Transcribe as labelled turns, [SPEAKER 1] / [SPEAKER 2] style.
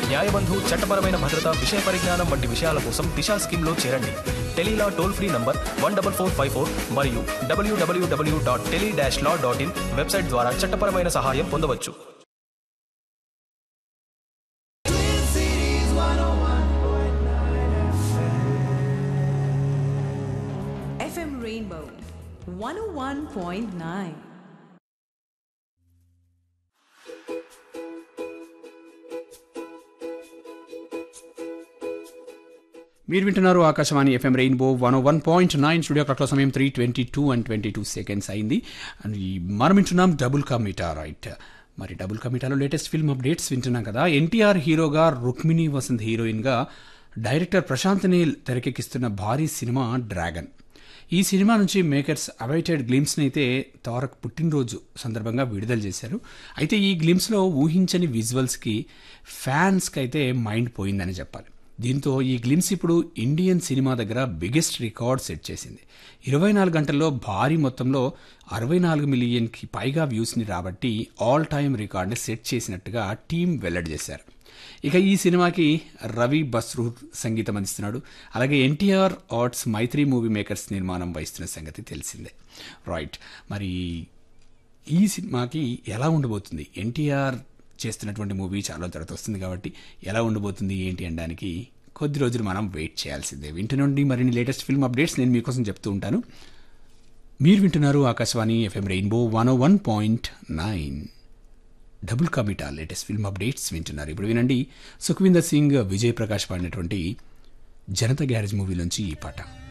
[SPEAKER 1] న్యాయబంధు చట్టపరమైన భద్రత విషయ పరిజ్ఞానం వంటి విషయాల కోసం దిశా స్కీమ్లో చేరండి tele law toll free number one double four five four మరియు WWW dot tele dash law dot in website ద్వారా చట్టపరమైన సహాయం పొందవచ్చు
[SPEAKER 2] FM Rainbow 101.9.
[SPEAKER 3] మీరు వింటున్నారు Akashvani FM Rainbow one one point nine studio క్లాక్లో సమయం three twenty two and twenty two seconds అయింది అండ్ ఈ మనం వింటున్నాం డబుల్ కమిటా రైట్ మరి డబుల్ కమిటాలో లేటెస్ట్ ఫిల్మ్ అప్డేట్స్ వింటున్నాం కదా ఎన్టీఆర్ హీరోగా రుక్మిణి వసంత్ హీరోయిన్గా డైరెక్టర్ ప్రశాంత్ నీల్ తెరకెక్కిస్తున్న భారీ సినిమా డ్రాగన్ ఈ సినిమా నుంచి మేకర్స్ అవైటెడ్ గ్లిమ్స్ని అయితే తారక్ పుట్టినరోజు సందర్భంగా విడుదల చేశారు అయితే ఈ గ్లిమ్స్లో ఊహించని విజువల్స్కి ఫ్యాన్స్కి అయితే మైండ్ పోయిందని చెప్పాలి దీంతో ఈ గ్లిమ్స్ ఇప్పుడు ఇండియన్ సినిమా దగ్గర బిగ్గెస్ట్ రికార్డ్ సెట్ చేసింది ఇరవై నాలుగు గంటల్లో భారీ మొత్తంలో అరవై నాలుగు మిలియన్కి పైగా వ్యూస్ని రాబట్టి ఆల్ టైమ్ రికార్డ్ని సెట్ చేసినట్టుగా టీం వెల్లడి చేశారు ఇక ఈ సినిమాకి రవి బస్రూర్ సంగీతం అందిస్తున్నాడు అలాగే NTR arts Mythri movie makers నిర్మాణం వహిస్తున్న సంగతి తెలిసిందే రైట్ మరి ఈ సినిమాకి ఎలా ఉండబోతుంది ఎన్టీఆర్ చేస్తున్నటువంటి మూవీ చాలా తర్వాత వస్తుంది కాబట్టి ఎలా ఉండబోతుంది ఏంటి అనడానికి కొద్ది రోజులు మనం వెయిట్ చేయాల్సిందే వింటునండి మరిన్ని లేటెస్ట్ ఫిల్మ్ అప్డేట్స్ నేను మీకోసం చెప్తూ ఉంటాను మీరు వింటున్నారు Akashvani FM Rainbow one O one point nine double కమిటా లేటెస్ట్ ఫిల్మ్ అప్డేట్స్ వింటున్నారు ఇప్పుడు వినండి సుఖ్వీందర్ సింగ్ విజయ్ ప్రకాష్ పాడినటువంటి జనతా గ్యారేజ్ మూవీలోంచి ఈ పాట